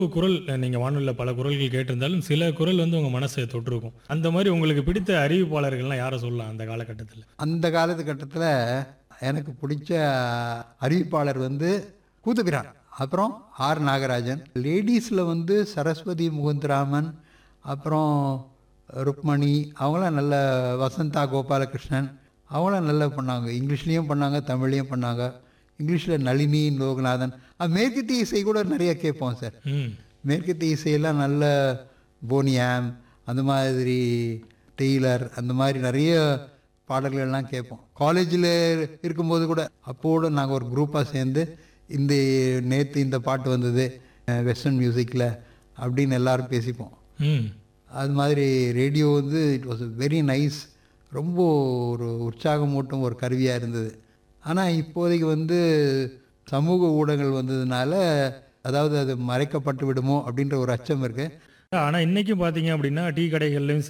குரல் நீங்க வானொலியில பல குரல்கள் கேட்டிருந்தாலும் சில குரல் வந்து உங்க மனசை தொட்டிருக்கும் அந்த மாதிரி உங்களுக்கு பிடித்த அறிவிப்பாளர்கள்லாம் யாரை சொல்லலாம் அந்த காலகட்டத்தில் அந்த காலத்துக்கட்டத்தில் எனக்கு பிடிச்ச அறிவிப்பாளர் வந்து கூத்துபிரான் அப்புறம் ஆர் நாகராஜன் லேடிஸில் வந்து சரஸ்வதி முகுந்தராமன் அப்புறம் ருக்மணி அவங்களாம் நல்ல வசந்தா கோபாலகிருஷ்ணன் அவங்களாம் நல்லா பண்ணாங்க இங்கிலீஷ்லேயும் பண்ணாங்க தமிழ்லேயும் பண்ணாங்க இங்கிலீஷில் நளினி லோகநாதன் அது மேற்கத்திய இசை கூட நிறைய கேட்போம் சார் ம் மேற்கத்திய இசையெல்லாம் நல்ல போனியாம் அந்த மாதிரி டெய்லர் அந்த மாதிரி நிறைய பாடல்கள்லாம் கேட்போம் காலேஜில் இருக்கும்போது கூட அப்போடு நாங்கள் ஒரு குரூப்பாக சேர்ந்து இந்த நேற்று இந்த பாட்டு வந்தது வெஸ்டர்ன் மியூசிக்கில் அப்படின்னு எல்லாரும் பேசிப்போம் ம் அது மாதிரி ரேடியோ வந்து இட் வாஸ் வெரி நைஸ் ரொம்ப ஒரு உற்சாகமூட்டும் ஒரு கருவியாக இருந்தது ஆனால் இப்போதைக்கு வந்து சமூக ஊடகங்கள் வந்ததுனால அதாவது அது மறைக்கப்பட்டு விடுமோ அப்படின்ற ஒரு அச்சம் இருக்குது ஆனா இன்னைக்கு பாத்தீங்க அப்படின்னா டீ கடைகள்லயும்